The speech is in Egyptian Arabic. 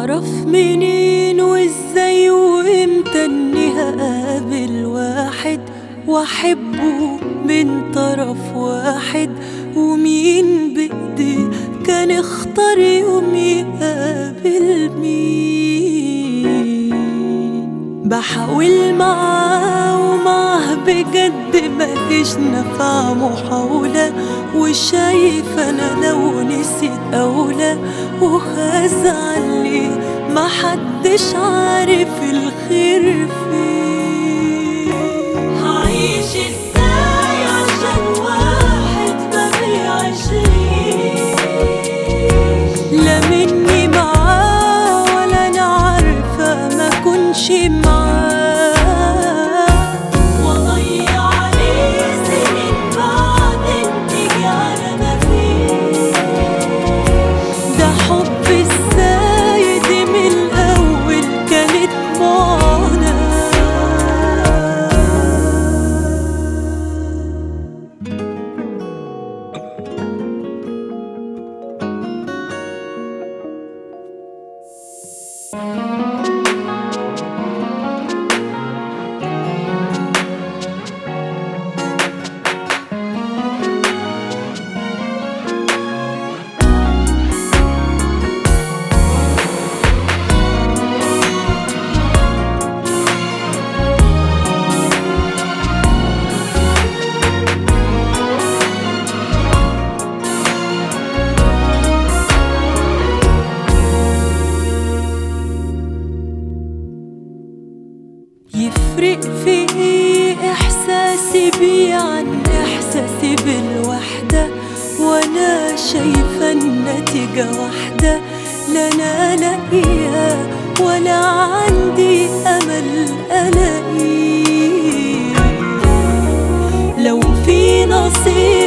اعرف منين وازاي وامتى اني هقابل واحد واحبه من طرف واحد ومين بايديه كان اختار يوم يقابل مين بحاول معاه ومعاه بجد مفيش نفع محاولة وشايف انا لو نسيت اولى وهزعل ليه محدش عارف الخير فين هعيش ازاي عشان واحد ما بيعيشليش لا مني معاه ولا انا عارفه ما كنش معاه واضيع عليه سنين بعدين تيجي على ما فيش ده حب ازاي دي من الاول كانت معاناه يفرق في ايه احساسي بيه عن احساسي بالوحدة وانا شايفة النتيجة واحدة لا انا لاقيها ولا عندي امل الاقيه لو في نصيب